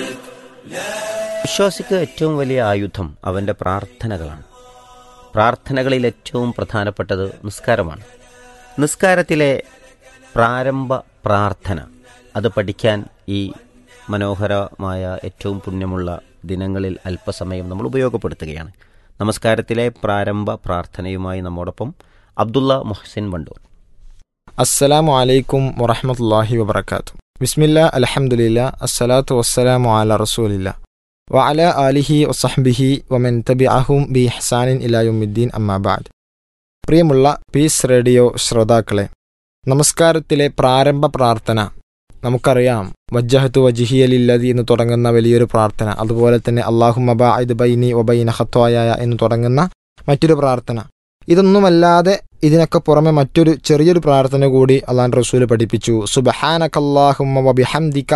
വിശ്വാസിക്ക് ഏറ്റവും വലിയ ആയുധം അവൻ്റെ പ്രാർത്ഥനകളാണ് പ്രാർത്ഥനകളിൽ ഏറ്റവും പ്രധാനപ്പെട്ടത് നിസ്കാരമാണ് നിസ്കാരത്തിലെ പ്രാരംഭ പ്രാർത്ഥന അത് പഠിക്കാൻ ഈ മനോഹരമായ ഏറ്റവും പുണ്യമുള്ള ദിനങ്ങളിൽ അല്പസമയം നമ്മൾ ഉപയോഗപ്പെടുത്തുകയാണ് നമസ്കാരത്തിലെ പ്രാരംഭ പ്രാർത്ഥനയുമായി നമ്മോടൊപ്പം അബ്ദുള്ള മുഹസിൻ വണ്ടൂർ അസ്സലാമു അലൈക്കും വറഹമത്തല്ലാഹി വബർക്കാത്തു ബിസ്മില്ല അലഹമുല്ല അസ്സലാത്തു വസ്സലാമു അല റസൂലില്ല വഅല ആലിഹി വസഹ്ബിഹി വമൻ തബിഅഹും ബി ഹസാനിൻ ഇലായുദ്ദീൻ അമ്മാബാദ് പ്രിയമുള്ള പീസ് റേഡിയോ ശ്രോതാക്കളെ നമസ്കാരത്തിലെ പ്രാരംഭ പ്രാർത്ഥന നമുക്കറിയാം വജ്ജഹത്തു വജിഹിയലില്ലതി എന്ന് തുടങ്ങുന്ന വലിയൊരു പ്രാർത്ഥന അതുപോലെ തന്നെ അള്ളാഹു മബാഇദ് ബൈനി ഒബൈന ഹത്വായ എന്ന് തുടങ്ങുന്ന മറ്റൊരു പ്രാർത്ഥന ഇതൊന്നുമല്ലാതെ ഇതിനൊക്കെ പുറമെ മറ്റൊരു ചെറിയൊരു പ്രാർത്ഥന കൂടി അള്ളാൻ റസൂൽ പഠിപ്പിച്ചു സുബഹാനക്കല്ലാഹുമ്മ വബിഹംദിക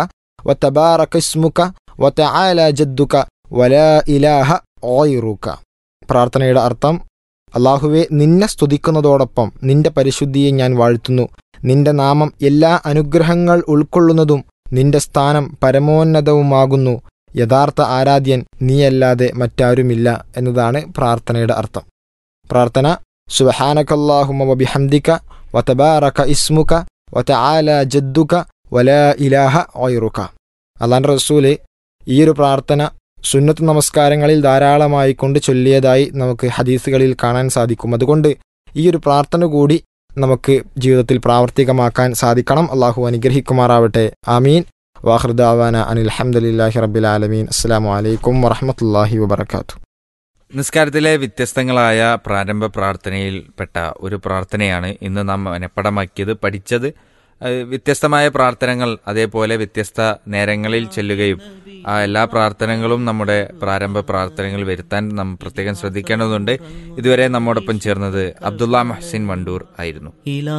വതബാറക ഇസ്മുക വതആല ജദ്ദുക വലാ ഇലാഹ ഗൈറുക പ്രാർത്ഥനയുടെ അർത്ഥം അള്ളാഹുവെ നിന്നെ സ്തുതിക്കുന്നതോടൊപ്പം നിന്റെ പരിശുദ്ധിയെ ഞാൻ വാഴ്ത്തുന്നു നിന്റെ നാമം എല്ലാ അനുഗ്രഹങ്ങൾ ഉൾക്കൊള്ളുന്നതും നിന്റെ സ്ഥാനം പരമോന്നതവുമാകുന്നു യഥാർത്ഥ ആരാധ്യൻ നീയല്ലാതെ മറ്റാരുമില്ല എന്നതാണ് പ്രാർത്ഥനയുടെ അർത്ഥം പ്രാർത്ഥന സുബഹാനക്കല്ലാഹുമ വബിഹംദിക വതബാറക ഇസ്മുക വതആല ജദ്ദുക വലാ ഇലാഹ ഗൈറുക അള്ളാൻ റസൂല് ഈ ഒരു പ്രാർത്ഥന സുന്നത്ത് നമസ്കാരങ്ങളിൽ ധാരാളമായി കൊണ്ട് ചൊല്ലിയതായി നമുക്ക് ഹദീസുകളിൽ കാണാൻ സാധിക്കും അതുകൊണ്ട് ഈ ഒരു പ്രാർത്ഥന കൂടി നമുക്ക് ജീവിതത്തിൽ പ്രാവർത്തികമാക്കാൻ സാധിക്കണം അള്ളാഹു അനുഗ്രഹിക്കുമാറാവട്ടെ ആമീൻ വാഹൃദാവാന അനിൽ അഹമ്മദില്ലാഹി റബ്ബിൽ ആലമീൻ അസ്സാം വലൈക്കും വറഹമത്തല്ലാഹി വബർക്കാത്തു നിസ്കാരത്തിലെ വ്യത്യസ്തങ്ങളായ പ്രാരംഭ പ്രാർത്ഥനയിൽപ്പെട്ട ഒരു പ്രാർത്ഥനയാണ് ഇന്ന് നാം മനഃപ്പടമാക്കിയത് പഠിച്ചത് അഹ് വ്യത്യസ്തമായ പ്രാർത്ഥനകൾ അതേപോലെ വ്യത്യസ്ത നേരങ്ങളിൽ ചെല്ലുകയും ആ എല്ലാ പ്രാർത്ഥനകളും നമ്മുടെ പ്രാരംഭ പ്രാർത്ഥനകൾ വരുത്താൻ നാം പ്രത്യേകം ശ്രദ്ധിക്കേണ്ടതുണ്ട് ഇതുവരെ നമ്മോടൊപ്പം ചേർന്നത് അബ്ദുള്ള മഹ്സിൻ വണ്ടൂർ ആയിരുന്നു